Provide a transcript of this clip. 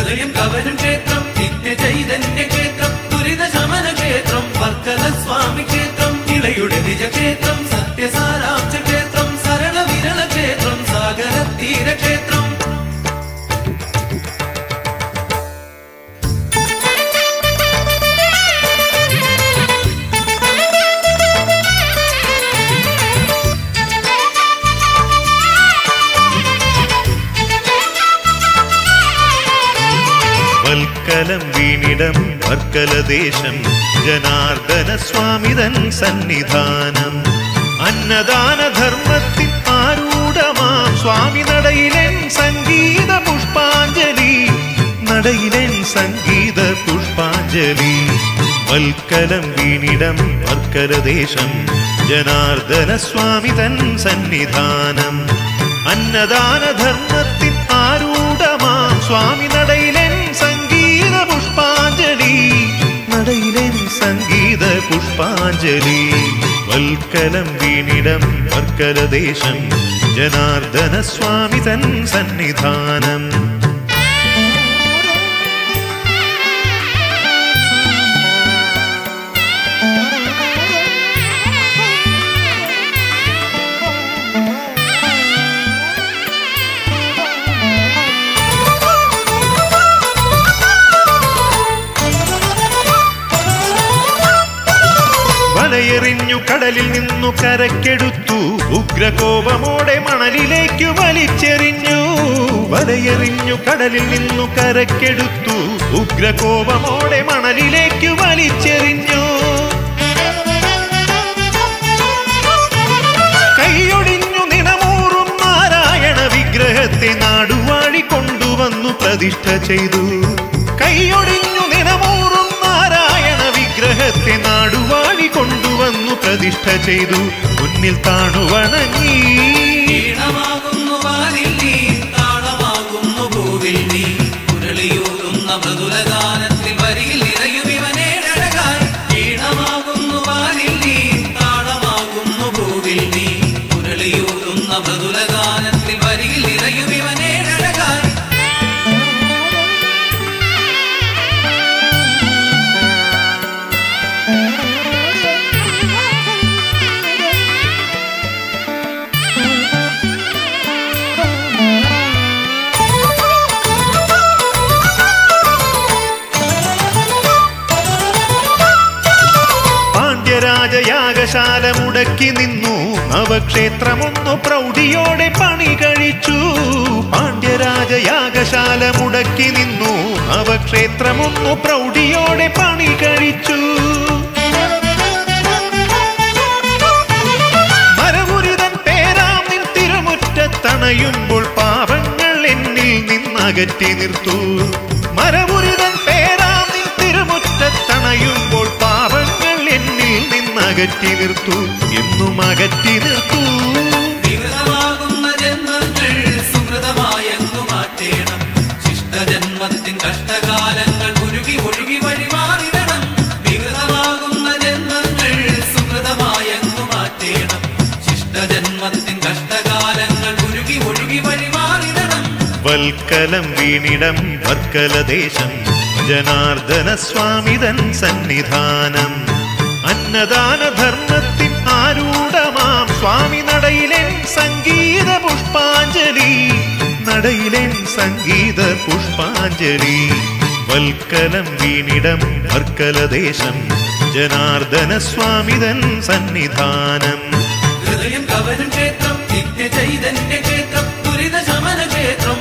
ഹൃദയം കവരും ക്ഷേത്രം നിത്യ ചൈതന്യ ക്ഷേത്രം ദുരിത ശമന ക്ഷേത്രം വർക്കല സ്വാമി ക്ഷേത്രം ഇളയുടെ നിജക്ഷേത്രം സത്യസാരാംശ ക്ഷേത്രം സരള വിരള ക്ഷേത്രം സാഗര തീര ക്ഷേത്രം വൽക്കലം വീണിടം വർക്കലദേശം ജനാർദ്ദന സ്വാമിതൻ സന്നിധാനം അന്നദാന ധർമ്മത്തിൻ ആരൂഢമാം സ്വാമി നടയിലെൻ സംഗീത പുഷ്പാഞ്ജലി നടയിലെൻ സംഗീത പുഷ്പാഞ്ജലി വൽക്കലം വീണിടം വർക്കലദേശം ജനാർദ്ദന സ്വാമിതൻ സന്നിധാനം അന്നദാന ധർമ്മത്തിൻ ആരൂഢമാം സ്വാമി നടയിലെൻ സംഗീത പുഷ്പാഞ്ജലി നടയിലെൻ സംഗീത പുഷ്പാഞ്ജലി വൽക്കലം വീണിടം വർക്കലദേശം ജനാർദ്ദന സ്വാമി തൻ സന്നിധാനം വലയെറിഞ്ഞു കടലിൽ നിന്നു കരക്കെടുത്തു ഉഗ്രകോപമോടെ മണലിലേക്കു വലിച്ചെറിഞ്ഞു വലയെറിഞ്ഞു കടലിൽ നിന്നു കരക്കെടുത്തു ഉഗ്രകോപമോടെ മണലിലേക്കു വലിച്ചെറിഞ്ഞു കൈയൊടിഞ്ഞു നിണമൂറും നാരായണ വിഗ്രഹത്തെ നാടുവാഴി കൊണ്ടുവന്നു പ്രതിഷ്ഠ ചെയ്തു കൈയൊടിഞ്ഞു നിണമൂറും നാരായണ വിഗ്രഹത്തെ നാടുവാഴി കൊണ്ടുവന്നു പ്രതിഷ്ഠ ചെയ്തു മുന്നിൽ താണുവണങ്ങി ഈണമാകുന്നു വാനിൽ നീ താളമാകുന്നു പൂവിൽ നീ മുരളിയൂതുന്ന മൃദുലഗാനത്തിൽ വരിയിൽ നിറയും ഇവനേഴഴകായി ഈണമാകുന്നു വാനിൽ നീ താളമാകുന്നു പൂവിൽ നീ മുരളിയൂതുന്ന മൃദുലഗാനത്തിൽ വരിയിൽ നിറയും ഇവനേഴഴകായി പാണ്ഡ്യരാജയാഗശാല മുടക്കി നിന്നു നവക്ഷേത്രമൊന്നു പ്രൗഢിയോടെ പണി കഴിച്ചു പാണ്ഡ്യരാജയാഗശാല മുടക്കി നിന്നു നവക്ഷേത്രമൊന്നു പ്രൗഢിയോടെ പണി കഴിച്ചു മരമുരിതൻ പേരാം നിൻ തിരുമുറ്റത്തണയുമ്പോൾ പാപങ്ങൾ എന്നിൽ നിന്നകറ്റി നിർത്തു മരമുരിതൻ പേരാം നിൻ തിരുമുറ്റത്തണയുമ്പോൾ പാപങ്ങൾ എന്നിൽ നിന്നകറ്റി നിർത്തു എന്നും അകറ്റി നിർത്തു വികൃതമാകുന്ന ജന്മങ്ങൾ സുഹൃതമായെന്നു മാറ്റേണം ശിഷ്ടജന്മത്തിൻ കഷ്ടകാലങ്ങൾ ഉരുകി ഒഴുകി വഴിമാറിടണം വികൃതമാകുന്ന ജന്മങ്ങൾ സുഹൃതമായെന്നു മാറ്റേണം ശിഷ്ടജന്മത്തിൻ കഷ്ടകാലങ്ങൾ ഉരുകി ഒഴുകി വഴിമാറിടണം വൽക്കലം വീണിടം വർക്കലദേശം ജനാർദ്ദന സ്വാമിതൻ സന്നിധാനം അന്നദാന ധർമ്മത്തിൻ ആരൂഢമാം സ്വാമി നടയിലെൻ സംഗീത പുഷ്പാഞ്ജലി നടയിലെൻ സംഗീത പുഷ്പാഞ്ജലി വൽക്കലം വീണിടം വർക്കലദേശം ജനാർദ്ദന സ്വാമിതൻ സന്നിധാനം ഹൃദയം കവരും ക്ഷേത്രം നിത്യ ചൈതന്യ ക്ഷേത്രം ദുരിത ശമന ക്ഷേത്രം